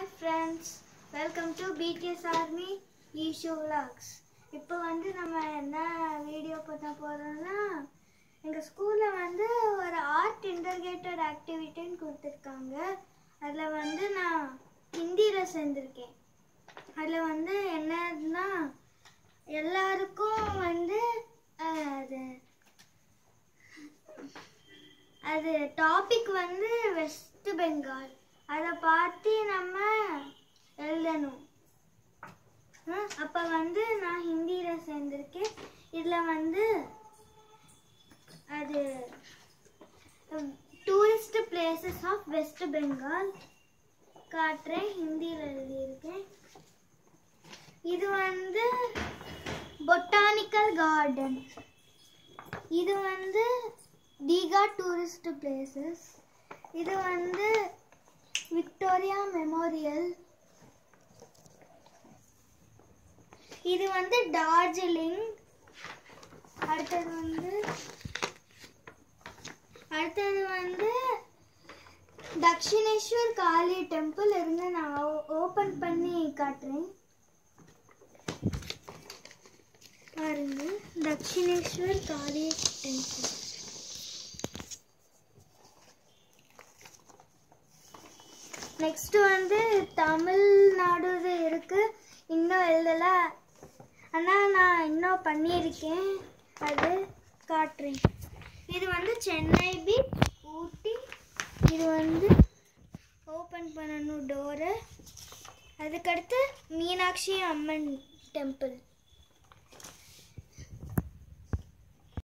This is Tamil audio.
friends welcome to BTS army ஈஷோ விலாக்ஸ் இப்போ வந்து நம்ம என்ன வீடியோ பண்ண போகிறோம்னா எங்கள் ஸ்கூலில் வந்து ஒரு ஆர்ட் இன்டர்கேட்டட் ஆக்டிவிட்டின்னு கொடுத்துருக்காங்க அதில் வந்து நான் ஹிந்தியில் சேர்ந்துருக்கேன் அதில் வந்து என்னன்னா எல்லாருக்கும் வந்து அஹ், அது அது டாபிக் வந்து வெஸ்ட் பெங்கால் அதை பார்த்து நம்ம எழுதணும் ஹம், அப்போ வந்து நான் ஹிந்தியில் சேர்ந்துருக்கேன் இதில் வந்து அது tourist places of West Bengal காட்டுறேன் ஹிந்தியில் எழுதியிருக்கேன் இது வந்து பொட்டானிக்கல் கார்டன் இது வந்து தீகா டூரிஸ்ட் பிளேசஸ் இது வந்து விக்டோரியா மெமோரியல் இது வந்து டார்ஜிலிங் அடுத்தது வந்து அடுத்தது வந்து தக்ஷிணேஸ்வர் காளி டெம்பிள் இருந்து நான் ஓப்பன் பண்ணி காட்டுறேன் பாருங்க தக்ஷிணேஸ்வர் காளி டெம்பிள் நெக்ஸ்ட் வந்து தமிழ்நாடு இருக்கு இன்னும் எழுதல ஆனால் நான் இன்னும் பண்ணியிருக்கேன் அது காட்டுறேன் இது வந்து சென்னை பீச் ஊட்டி இது வந்து ஓப்பன் பண்ணணும் டோரு அதுக்கடுத்து மீனாட்சி அம்மன் டெம்பிள்